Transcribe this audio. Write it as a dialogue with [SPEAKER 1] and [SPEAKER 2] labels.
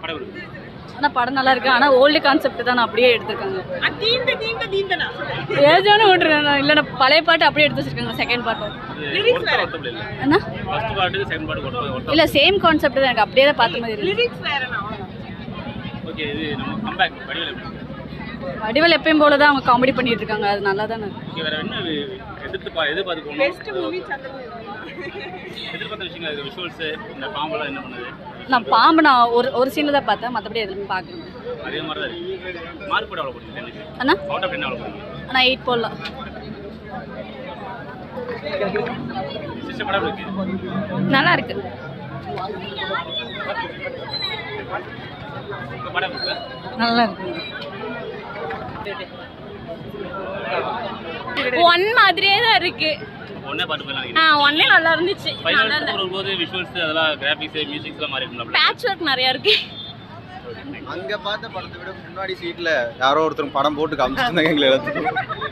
[SPEAKER 1] படம் இருக்கு
[SPEAKER 2] ஆனால் படம் நல்லா இருக்கு ஆனால் ஓல்டு கான்செப்ட் தான் அப்படியே எடுத்திருக்காங்க
[SPEAKER 3] தீந்த தீந்த தீந்தனா
[SPEAKER 2] ஏஜானு விட்டுருங்க இல்லைன்னா பழைய பாட்டு அப்படியே எடுத்து வச்சிருக்காங்க செகண்ட் பாட்டும்
[SPEAKER 1] ஒருத்தர் ஒருத்தர் இல்லை
[SPEAKER 2] என்ன
[SPEAKER 1] ஃபர்ஸ்ட் பாட்டு செகண்ட் பாட்டு ஒருத்தர் ஒருத்தர்
[SPEAKER 2] இல்லை சேம் கான்செப்ட் தான் எனக்கு அப்படியே தான் பார்த்த மாதிரி இருக்கு
[SPEAKER 3] லிரிக்ஸ் வேறனா
[SPEAKER 1] ஓகே இது நம்ம கம்பேக் வடிவில் எப்படி
[SPEAKER 2] வடிவேல் எப்பயும் போல தான் அவங்க காமெடி பண்ணிட்டு இருக்காங்க அது நல்லா தானே இருக்கு
[SPEAKER 1] ஓகே வேற என்ன இது எதிர்த்து பா எதிர்பார்த்து
[SPEAKER 3] பெஸ்ட்
[SPEAKER 1] போகணும்
[SPEAKER 3] மூவி சந்திரமுகி
[SPEAKER 1] எதிர்பார்த்த விஷயங்கள் இது விஷுவல்ஸு இந்த காம்பெல்லாம் என்ன பண்ணுது
[SPEAKER 2] நான் பாம்பு நான் ஒரு ஒரு சீனில் தான் பார்த்தேன் மற்றபடி எதுவுமே பார்க்கல
[SPEAKER 1] அதே மாதிரி தான் இருக்கு மார்க் போட அவ்வளோ போடுங்க எனக்கு
[SPEAKER 2] அண்ணா
[SPEAKER 1] அவுட் ஆஃப் என்ன அவ்வளோ போடுங்க
[SPEAKER 2] நான் எயிட் போடலாம்
[SPEAKER 1] சிஸ்டம் படம் எப்படி இருக்கு
[SPEAKER 2] நல்லா இருக்கு
[SPEAKER 1] உங்கள் படம் எப்படி இருக்கு
[SPEAKER 2] நல்லா இருக்கு
[SPEAKER 4] ஒன் மாதிரியே தான் இருக்கு
[SPEAKER 1] ஒன்றே பாட்டு போயிடலாம்
[SPEAKER 4] ஆ ஒன்னே நல்லா இருந்துச்சு
[SPEAKER 1] ஃபைனல் வரும்போது விஷுவல்ஸ் அதெல்லாம் கிராஃபிக்ஸ் மியூசிக்ஸ்லாம் மாறி இருக்கும்ல
[SPEAKER 4] பேட்ச் ஒர்க் நிறைய இருக்கு
[SPEAKER 5] அங்க பார்த்த படத்தை விட முன்னாடி சீட்ல யாரோ ஒருத்தர் படம் போட்டு காமிச்சிட்டு இருந்தாங்க எங்களை எல்லாத்துக்கும்